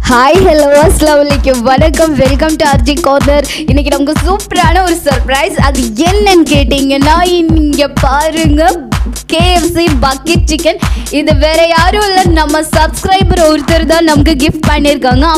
Hi hello அஸ்லாம் வலைக்கும் வணக்கம் வெல்கம் டு அர்ஜி கோதர் இன்னைக்கு நமக்கு சூப்பரான ஒரு சர்ப்ரைஸ் அது என்னன்னு கேட்டிங்கன்னா இங்கே பாருங்க கேஎஃப்சி பக்கெட் சிக்கன் இது வேற யாரும் இல்லை நம்ம சப்ஸ்கிரைபர் ஒருத்தர் தான் நமக்கு கிஃப்ட் பண்ணியிருக்காங்க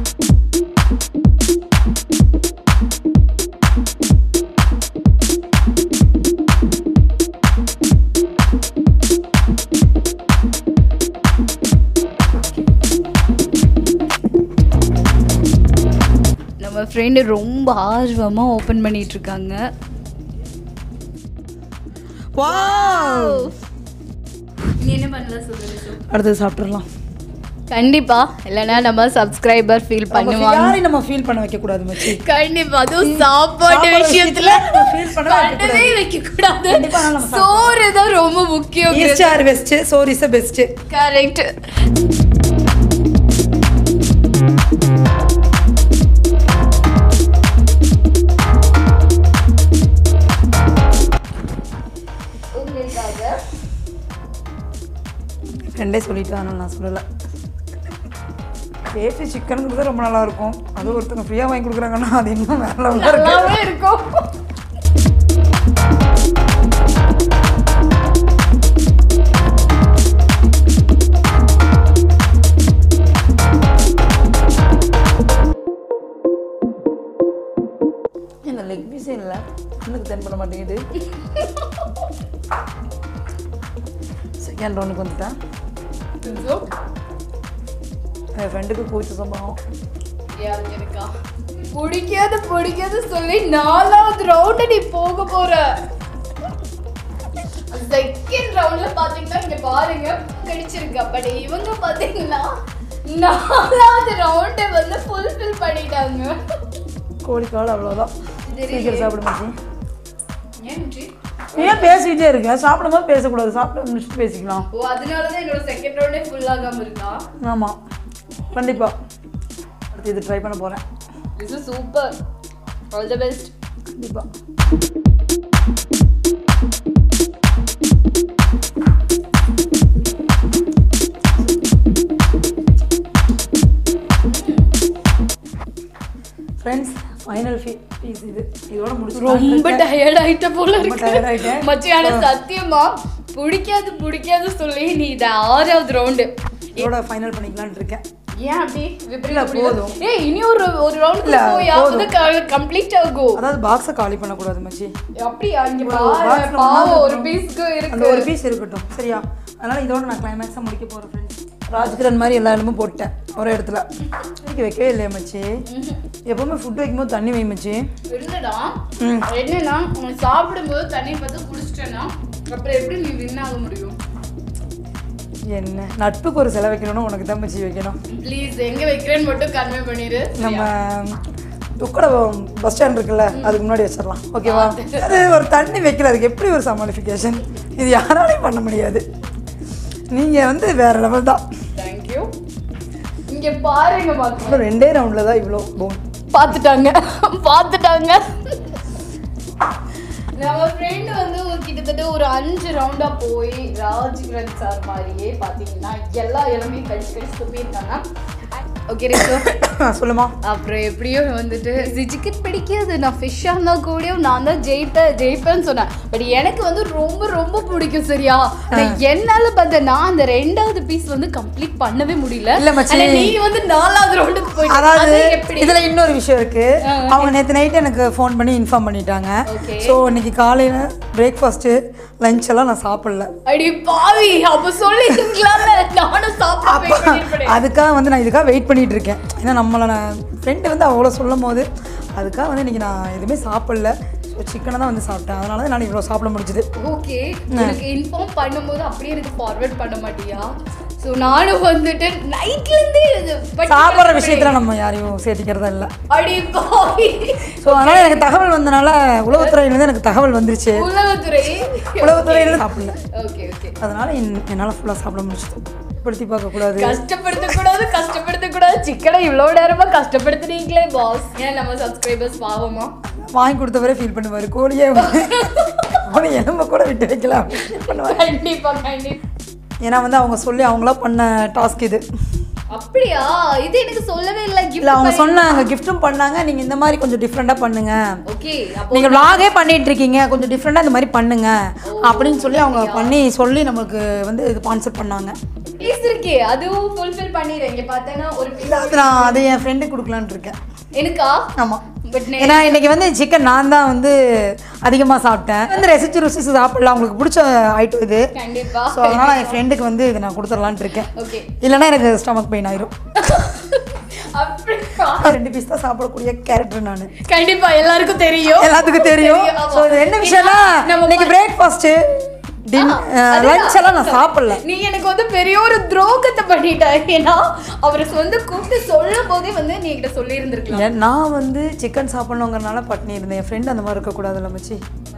நம்ம ஃப்ரெண்டு ரொம்ப ஆர்வமாக ஓப்பன் பண்ணிட்டு இருக்காங்க வாவ் நீ என்ன பண்ணலாம் சொல்லுங்க அடுத்து சாப்பிட்றலாம் கண்டிப்பா இல்லைன்னா நம்ம சப்ஸ்கிரைபர் ஃபீல் பண்ணுவாங்க யாரையும் நம்ம ஃபீல் பண்ண வைக்க கூடாது மச்சி கண்டிப்பா அதுவும் சாப்பாடு சாப்பாடு விஷயத்துல விஷயத்துல feel பண்ண வைக்க பண்ணவே வைக்க கூடாது கண்டிப்பா நம்ம சோறு தான் ரொம்ப முக்கியம் east or best soru is best correct ரெண்டே சொல்லிட்டு அதனால நான் சொல்லலை கேஃபி சிக்கன் கொடுத்தா ரொம்ப நல்லா இருக்கும் அது ஒருத்தங்க ஃப்ரீயாக வாங்கி கொடுக்குறாங்கன்னா அது இன்னும் வேற லெவலில் இருக்கு நல்லாவே இருக்கும் என்ன லெக் பீஸே இல்லை கண்ணுக்கு தென் பண்ண மாட்டேங்குது செகண்ட் ரவுண்டுக்கு வந்துட்டேன் என் ஃப்ரெண்டுக்கு கூச்ச சம்பவம் யாருக்கு இருக்கா பிடிக்காது பிடிக்காது சொல்லி நாலாவது ரவுண்டு நீ போக போற செகண்ட் ரவுண்ட்ல பாத்தீங்கன்னா இங்க பாருங்க கிடைச்சிருக்கா பட் இவங்க பாத்தீங்கன்னா நாலாவது ரவுண்டை வந்து ஃபுல்ஃபில் பண்ணிட்டாங்க கோழிக்கால் அவ்வளோதான் சீக்கிரம் சாப்பிட மாட்டேன் ஏன் ஜி? ஏன் பேசிக்கிட்டே இருக்க சாப்பிடும்போது பேசக்கூடாது சாப்பிட முடிச்சுட்டு பேசிக்கலாம் ஓ அதனாலதான் என்னோட செகண்ட் ரவுண்டே ஃபுல் ஆகாம இருக்கா ஆமாம் கண்டிப்பாக அடுத்து இது ட்ரை பண்ண போகிறேன் this is super all the best கண்டிப்பாக ஃப்ரெண்ட்ஸ் ஃபைனல் ஃபீ பீஸ் இது இதோட முடிச்சு ரொம்ப டயர்ட் ஆயிட்ட போல ரொம்ப tired இருக்கு ஆயிட்டேன். மச்சியான சத்தியமா பிடிக்காது பிடிக்காது சொல்லி நீ இது ஆறாவது ரவுண்டு இதோட ஃபைனல் பண்ணிக்கலாம்னு இருக்கேன் ஏன் அப்படி விபரீத இல்ல, பிடிக்காது? போதும். ஏய் இனி ஒரு ஒரு ரவுண்டுக்கு இல்ல, போயாவது கம்ப்ளீட் ஆகும் அதாவது பாக்ஸை காலி பண்ணக்கூடாது மச்சி அப்படியா இங்க ஒரு பாரு box ல பாவம் ஒண்ணாவது ஒரு இருக்கணும். பீஸ்க்கு அந்த இருக்கு ஒரு பீஸ் இருக்கட்டும் சரியா அதனால இதோட நான் கிளைமேக்ஸாக முடிக்க போகிறேன் ஃப்ரெண்ட்ஸ் ராஜ்கிரண் மாதிரி எல்லா இடமும் போட்டேன் ஒரே இடத்துல இன்னைக்கு வைக்கவே இல்லையா மச்சி எப்பவுமே ஃபுட் வைக்கும்போது தண்ணி வை மச்சி இல்லடா ம். என்னன்னா உனக்கு சாப்பிடும்போது தண்ணி பார்த்து குடிச்சிட்டேன்னா அப்புறம் எப்படி நீ வின் ஆக முடியும் என்ன நட்புக்கு ஒரு செலவு வைக்கணும்னு உனக்கு தான் மச்சி வைக்கணும் ப்ளீஸ் எங்க வைக்கிறேன்னு மட்டும் கன்வே பண்ணிரு நம்ம துக்கட பஸ் ஸ்டாண்ட் இருக்குல்ல அதுக்கு முன்னாடி வச்சிடலாம் ஓகேவா அது ஒரு தண்ணி வைக்கல அதுக்கு எப்படி ஒரு சமாளிஃபிகேஷன் இது யாராலையும் பண்ண முடியாது நீங்கள் வந்து வேற லெவல் தான் தேங்க்யூ இங்க பாருங்க பாத்து இன்னும் ரெண்டே ரவுண்டில் தான் இவ்வளோ போன் பார்த்துட்டாங்க பார்த்துட்டாங்க நம்ம ஃப்ரெண்டு வந்து ஒரு கிட்டத்தட்ட ஒரு அஞ்சு ரவுண்டா போய் ராஜ்கிரண் சார் மாதிரியே பார்த்தீங்கன்னா எல்லா இடமே கடிச்சு கடிச்சு துப்பியிருக்காங்க ஓகே சொல்லுமா அப்புறம் எப்படியோ வந்துட்டு சிக்கன் பிடிக்காது நான் ஃபிஷ்ஷாக இருந்தால் கூட நான் தான் ஜெயிப்பேன் ஜெயிப்பேன்னு சொன்னேன் பட் எனக்கு வந்து ரொம்ப ரொம்ப பிடிக்கும் சரியா ஆனா என்னால பார்த்த நான் அந்த ரெண்டாவது பீஸ் வந்து கம்ப்ளீட் பண்ணவே முடியல இல்ல மச்சி. ஆனா நீ வந்து நாலாவது ரவுண்டுக்கு போயிட்ட அதாவது அது எப்படி இதுல இன்னொரு விஷயம் இருக்கு அவங்க நேற்று நைட் எனக்கு ஃபோன் பண்ணி இன்ஃபார்ம் பண்ணிட்டாங்க Okay. ஸோ இன்னைக்கு காலையில பிரேக்ஃபாஸ்ட்டு லஞ்ச் எல்லாம் நான் சாப்பிடல அடி பாவி அப்ப சொல்லிருக்கலாம்ல நானும் சாப்பிட போய் பண்ணிருப்பேன் அதுக்காக வந்து நான் இதுக்காக வெயிட் பண்ணிட்டு இருக்கேன் ஏன்னா நம்மளை நான் ஃப்ரெண்டு வந்து அவ்வளோ சொல்லும் போது அதுக்காக வந்து இன்னைக்கு நான் எதுவுமே சாப்பிடல ஸோ சிக்கனை தான் வந்து சாப்பிட்டேன் அதனால தான் நான் இவ்வளோ சாப்பிட முடிஞ்சுது ஓகே எனக்கு இன்ஃபார்ம் பண்ணும்போது அப்படியே எனக்கு ஃபார்வர்ட் பண்ண மாட்டியா ஸோ நானும் வந்துட்டு நைட்ல இருந்தே இது பட்டி- சாப்பிட்ற விஷயத்துல நம்ம யாரையும் சேர்த்திக்கிறதா இல்லை அடி பாவி ஸோ அதனால எனக்கு தகவல் வந்தனால உளவுத்துறையிலேருந்து எனக்கு தகவல் வந்துருச்சு உளவுத்துறை உளவுத்துறையில சாப்பிடல ஓகே ஓகே அதனால என்- என்னால ஃபுல்லாக சாப்பிட முடிச்சது படுத்தி பார்க்கக்கூடாது கஷ்டப்படுத்த கூடாது கஷ்டப்படுத்த கூடாது சிக்கனை இவ்வளவு நேரமா கஷ்டப்படுத்துறீங்களே பாஸ் ஏன் நம்ம சப்ஸ்கிரைபர்ஸ் பாவமா வாங்கி கொடுத்தவரே ஃபீல் பண்ணுவார் கோழியே கோழி எலும்ப கூட விட்டு வைக்கலாம் அப்படின்னு பண்ணுவார் கண்டிப்பா கண்டிப்பா ஏன்னா வந்து அவங்க சொல்லி அவங்களா பண்ண டாஸ்க் இது அப்படியா இது எனக்கு சொல்லவே இல்லை இல்லை அவங்க சொன்னாங்க கிஃப்ட்டும் பண்ணாங்க நீங்கள் இந்த மாதிரி கொஞ்சம் டிஃப்ரெண்ட்டாக பண்ணுங்க ஓகே அப்போ நீங்கள் vlog-ஏ பண்ணிட்டு இருக்கீங்க கொஞ்சம் டிஃப்ரெண்ட்டாக இந்த மாதிரி பண்ணுங்க அப்படின்னு சொல்லி அவங்க பண்ணி சொல்லி நம்மளுக்கு வந்து இது ஸ்பான்சர் பண்ணாங்க பீஸ் இருக்கே அதுவும் ஃபுல்ஃபில் பண்ணிடுறேன் இங்க பார்த்தேன்னா ஒரு piece. இல்லை அது நான் அதை என் ஃப்ரெண்டு கொடுக்கலான்னு இருக்கேன் எனக்கா ஆமாம் பட் ஏன்னா இன்னைக்கு வந்து சிக்கன் நான் தான் வந்து அதிகமாக சாப்பிட்டேன் வந்து ரசிச்சு ருசிச்சு சாப்பிடலாம் உங்களுக்கு பிடிச்ச ஐட்டம் இது கண்டிப்பா ஸோ அதனால் என் ஃப்ரெண்டுக்கு வந்து இதை நான் கொடுத்துடலான்ட்டு இருக்கேன் ஓகே இல்லைன்னா எனக்கு ஸ்டமக் பெயின் ஆயிரும் அப்படியா ரெண்டு பீஸ் தான் சாப்பிடக்கூடிய கேரக்டர் நான் கண்டிப்பா எல்லாருக்கும் தெரியும் எல்லாத்துக்கும் தெரியும் ஆமா. ஸோ இது என்ன விஷயம்னா நம்ம இன்னைக்கு பிரேக்ஃபாஸ்ட்டு டின் லஞ்ச் எல்லாம் நான் சாப்பிடல நீ எனக்கு வந்து பெரிய ஒரு துரோகத்தை பண்ணிட்ட ஏன்னா அவரை வந்து கூப்பிட்டு சொல்லும் போதே வந்து நீ என்கிட்ட சொல்லி இருந்திருக்கலாம் ஏன் நான் வந்து சிக்கன் சாப்பிடணுங்கிறனால பட்னி இருந்தேன் என் ஃப்ரெண்ட் அந்த மாதிரி இருக்கக்கூடாதுல்ல மச்சி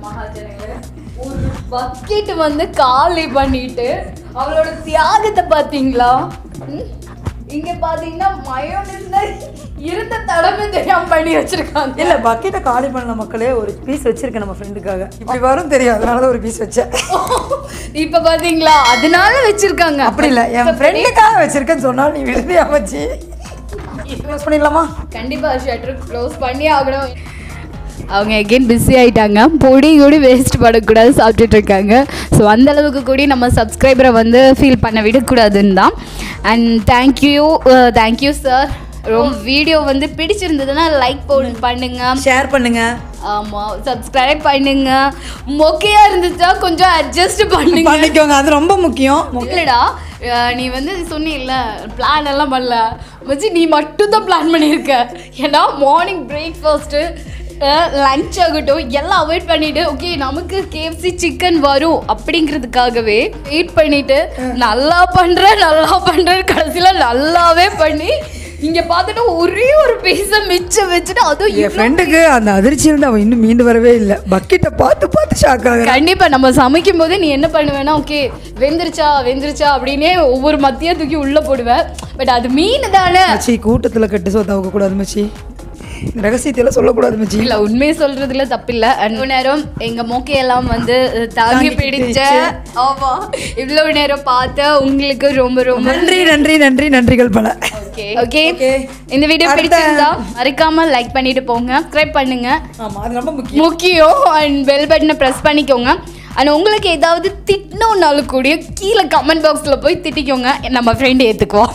ஒரு பக்கெட் வந்து காலி பண்ணிட்டு அவளோட தியாகத்தை பாத்தீங்களா ம்? இங்க பாத்தீங்கன்னா மயோனிஸ்ல இருந்த தடவை தெரியாம பண்ணி வச்சிருக்காங்க இல்லை பக்கெட்டை காலி பண்ண மக்களே ஒரு பீஸ் வச்சிருக்கேன் நம்ம ஃப்ரெண்டுக்காக இப்படி வரும் தெரியும் அதனால தான் ஒரு பீஸ் வச்சேன் இப்ப பாத்தீங்களா அதனால வச்சிருக்காங்க அப்படி இல்லை என் ஃப்ரெண்டுக்காக வச்சிருக்கேன்னு சொன்னால் நீ விரும்பியா மச்சி க்ளோஸ் பண்ணிடலாமா கண்டிப்பா ஷட்டர் க்ளோஸ் பண்ணி ஆகணும் அவங்க எகெயின் பிஸி ஆயிட்டாங்க பொடி கூட வேஸ்ட் பண்ணக்கூடாது சாப்பிட்டுட்டு இருக்காங்க ஸோ அந்த அளவுக்கு கூட நம்ம சப்ஸ்கிரைபரை வந்து ஃபீல் பண்ண விடக்கூடாதுன்னு தான் அண்ட் தேங்க்யூ தேங்க்யூ சார் ரொம்ப வீடியோ வந்து பிடிச்சிருந்ததுன்னா லைக் போ பண்ணுங்க ஷேர் பண்ணுங்க ஆமாம் சப்ஸ்கிரைப் பண்ணுங்க மொக்கையா இருந்துச்சா கொஞ்சம் அட்ஜஸ்ட் பண்ணுங்க பண்ணிக்கோங்க அது ரொம்ப முக்கியம் இல்லடா அஹ் நீ வந்து சொன்னீல்ல பிளான் எல்லாம் பண்ணல மச்சி நீ மட்டும் தான் பிளான் பண்ணியிருக்க ஏன்னா மார்னிங் பிரேக்ஃபாஸ்ட்டு லஞ்ச் ஆகட்டும் எல்லாம் அவாய்ட் பண்ணிட்டு ஓகே நமக்கு கேஎஃப்சி சிக்கன் வரும் அப்படிங்கிறதுக்காகவே வெயிட் பண்ணிட்டு நல்லா பண்ற நல்லா பண்ற கடைசியில் நல்லாவே பண்ணி இங்க பார்த்துட்டு ஒரே ஒரு பீஸை மிச்சம் வச்சுட்டு அதுவும் என் ஃப்ரெண்டுக்கு அந்த அதிர்ச்சியிலிருந்து அவன் இன்னும் மீண்டு வரவே இல்லை பக்கெட்டை பார்த்து பார்த்து ஷாக் ஆகுறான் கண்டிப்பா நம்ம சமைக்கும் போதே நீ என்ன பண்ணுவேன்னா ஓகே வெந்துருச்சா வெந்துருச்சா அப்படின்னே ஒவ்வொரு மத்தியா தூக்கி உள்ள போடுவேன் பட் அது மீன் தானே மச்சி கூட்டத்தில் கட்டு சோத்தாவுக்க கூடாது மச்சி இந்த ரகசியத்தையெல்லாம் சொல்லக்கூடாது மச்சி இல்ல உண்மையை சொல்றதுல தப்பில்ல அவ்வளவு நேரம் எங்க மோக்கையெல்லாம் வந்து அஹ், தாங்கி தாங்கி பிடிச்ச பிடிச்சு. ஆமா இவ்வளவு நேரம் பார்த்த உங்களுக்கு ரொம்ப ரொம்ப நன்றி நன்றி நன்றி நன்றிகள் பல ஓகே ஓகே Okay. இந்த வீடியோ அடுத்த- பிடிச்சிருந்தா மறக்காம லைக் பண்ணிட்டு போங்க சப்ஸ்கிரைப் பண்ணுங்க ஆமாம் அது ரொம்ப முக்கியம் முக்கியம் அண்ட் பெல் பட்டனை ப்ரெஸ் பண்ணிக்கோங்க அண்ட் உங்களுக்கு ஏதாவது திட்டணும்னாலும் கூட கீழே கமெண்ட் பாக்ஸில் போய் திட்டிக்கோங்க நம்ம ஃப்ரெண்டு ஏற்றுக்குவோம்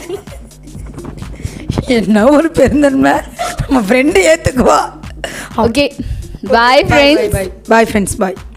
என்ன ஒரு பெருந்தன்மை நம்ம ஃப்ரெண்டு ஏற்றுக்குவா okay bye friends bye bye friends பாய்